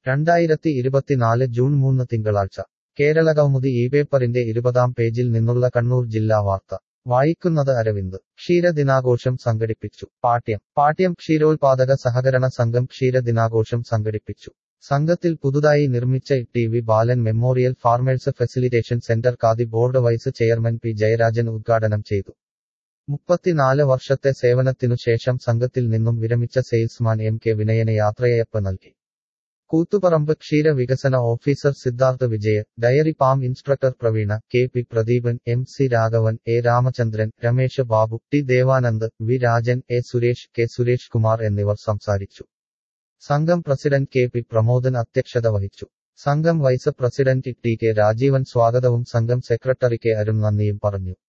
രണ്ടായിരത്തി ഇരുപത്തിനാല് ജൂൺ മൂന്ന് തിങ്കളാഴ്ച കേരള കൗമുദി ഈ പേപ്പറിന്റെ ഇരുപതാം പേജിൽ നിന്നുള്ള കണ്ണൂർ ജില്ലാ വാർത്ത വായിക്കുന്നത് അരവിന്ദ് ക്ഷീരദിനാഘോഷം സംഘടിപ്പിച്ചു പാട്യം പാട്യം ക്ഷീരോത്പാദക സഹകരണ സംഘം ക്ഷീരദിനാഘോഷം സംഘടിപ്പിച്ചു സംഘത്തിൽ പുതുതായി നിർമ്മിച്ച T V Balan memorial farmers facilitation centre Khadi board vice chairman P Jayarajan ഉദ്ഘാടനം ചെയ്തു മുപ്പത്തിനാല് വർഷത്തെ സേവനത്തിനു ശേഷം സംഘത്തിൽ നിന്നും വിരമിച്ച സെയിൽസ്മാൻ എം കെ വിനയന് യാത്രയയപ്പ് നൽകി കൂത്തുപറമ്പ് ക്ഷീര വികസന officer Siddhartha Vijaya dairy farm instructor Praveena K P Pradeepan M C Raghavan A Ramachandran Ramesh Babu T Devanand V Rajan A Suresh K Suresh Kumar എന്നിവർ സംസാരിച്ചു സംഘം പ്രസിഡന്റ് കെ പി പ്രമോദൻ അധ്യക്ഷത വഹിച്ചു സംഘം vice president T K Rajeevan സ്വാഗതവും സംഘം സെക്രട്ടറി കെ അരുൺ നന്ദിയും പറഞ്ഞു